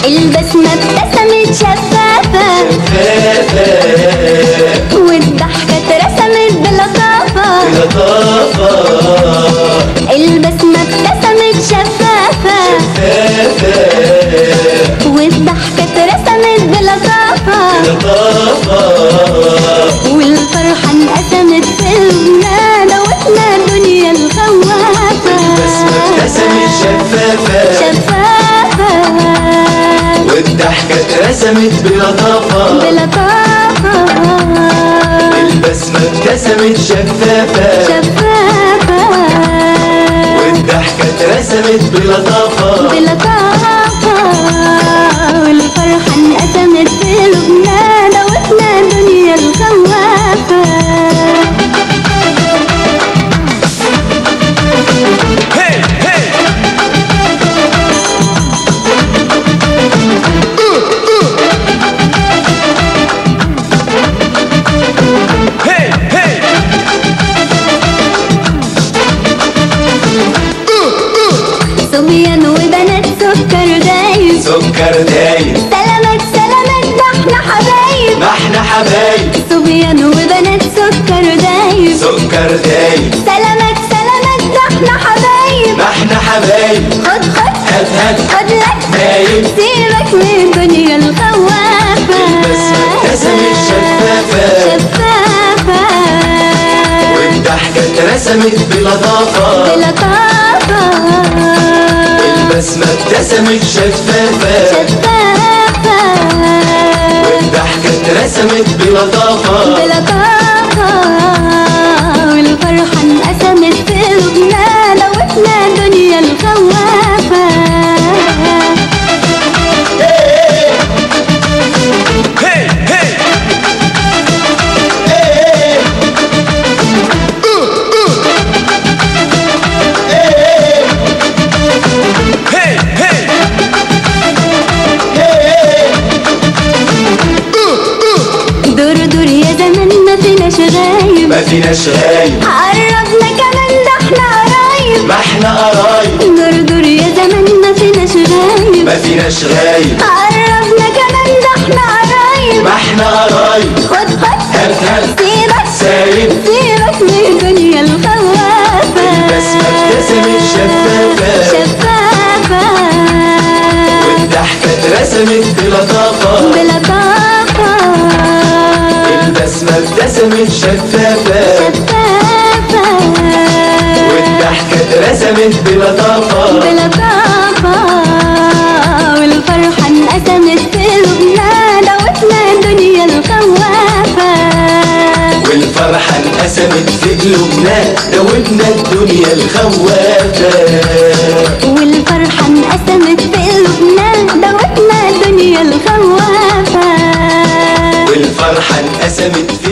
البسمة ابتسمت شفافة شفافة والضحكة اترسمت بلطافة لطافة البسمة ابتسمت شفافة شفافة والضحكة اترسمت بلطافة لطافة والفرحة انقسمت في البلاد وإحنا دنيا الخوافة البسمة ابتسمت شفافة شفافة والضحكة اترسمت بلطافة بلطافة البسمة ابتسمت شفافة شفافة والضحكة اترسمت بلطافة بلطافة والفرحة انقسمت في لبنان وإحنا دنيا الخوافة صبيان وبنات سكر دايب سكر دايب سلامات سلامات ده احنا حبايب ما احنا حبايب صبيان وبنات سكر دايب سكر دايب سلامات سلامات ده احنا حبايب ما احنا حبايب خد خد هات هات خد لك نايم سيبك من الدنيا الخوافة البسمة ابتسمت شفافة شفافة والضحكة اترسمت بلطافة بلطافة البسمة ابتسمت شفافة شفافة والضحكة اترسمت بلطافة بلطافة والفرحة انقسمت في لبنان وإحنا دنيا الخوافة دور دور يا زمان ما فيناش غايب ما فيناش غايب قربنا كمان ده احنا قرايب ما احنا قرايب دور دور يا زمان ما فيناش غايب ما فيناش غايب قربنا كمان ده احنا قرايب ما احنا قرايب خد خد هات هات سيبك سايب سيبك من الدنيا الخوافة البسمة ابتسمت شفافة شفافة والضحكة اترسمت بلطافة بلطافة البسمة ابتسمت شفافة شفافة والضحكة اترسمت بلطافة بلطافة والفرحة انقسمت في لبنان وإحنا دنيا الخوافة والفرحة انقسمت في قلوبنا دوبنا الدنيا الخوافة والفرحة انقسمت في لبنان دوتنا دنيا الخوافة والفرحة انقسمت في